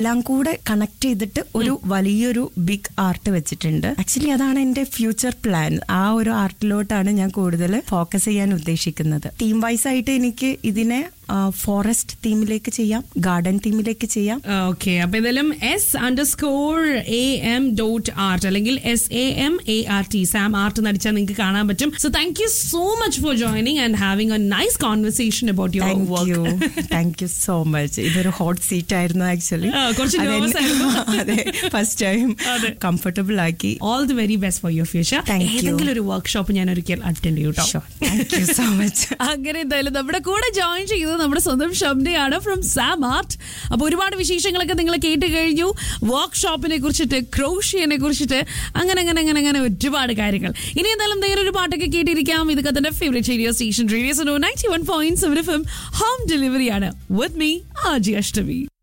എല്ലാം കൂടെ കണക്ട് ചെയ്തിട്ട് ഒരു വലിയൊരു ബിഗ് ആർട്ട് വെച്ചിട്ടുണ്ട് ആക്ച്വലി അതാണ് എന്റെ ഫ്യൂച്ചർ പ്ലാൻ ആ ഒരു ആർട്ടിലോട്ടാണ് ഞാൻ കൂടുതൽ ഫോക്കസ് ചെയ്യാൻ ഉദ്ദേശിക്കുന്നത് തീം വൈസ് ആയിട്ട് എനിക്ക് ഇതിനെ ഫോറസ്റ്റ് തീമിലേക്ക് ചെയ്യാം ഗാർഡൻ തീമിലേക്ക് ചെയ്യാം ഓക്കെ അപ്പൊ എന്തായാലും S underscore A M dot art അല്ലെങ്കിൽ S A M A R T Sam art എന്ന് അടിച്ചാൽ നിങ്ങൾക്ക് കാണാൻ പറ്റും so thank you so much for joining and having a nice conversation about your thank you work thank you so much ഇതൊരു hot seat ആയിരുന്നു actually ആ, കുറച്ച് nervous ആയിരുന്നു. അതെ ഫസ്റ്റ് ടൈം അതെ. കംഫർട്ടബിൾ ആക്കി all the very best for your future Thank you. ഏതെങ്കിലും ഒരു വർക്ക്ഷോപ്പ് ഞാൻ ഒരിക്കൽ അറ്റൻഡ് ചെയ്യും കേട്ടോ താങ്ക് യു സോ മച്ച് അങ്ങനെ എന്തായാലും നമ്മുടെ കൂടെ ജോയിൻ ചെയ്തത് നമ്മുടെ സ്വന്തം ഷംഡയാണ് ഫ്രം സാം ആർട്ട് അപ്പൊ ഒരുപാട് വിശേഷങ്ങളൊക്കെ നിങ്ങൾ കേട്ട് കഴിഞ്ഞു വർക്ക്ഷോപ്പിനെ കുറിച്ചിട്ട് ക്രോഷ്യനെ കുറിച്ചിട്ട് അങ്ങനെ അങ്ങനെ അങ്ങനെ അങ്ങനെ ഒരുപാട് കാര്യങ്ങൾ ഇനി എന്തായാലും നേരെ ഒരു പാട്ടൊക്കെ കേട്ടിരിക്കാം ഇതൊക്കെ തന്നെ favourite radio station radio ninety one point seven F M home ഡെലിവറിയാണ് വിത്ത് മീ ആജി അഷ്ടമി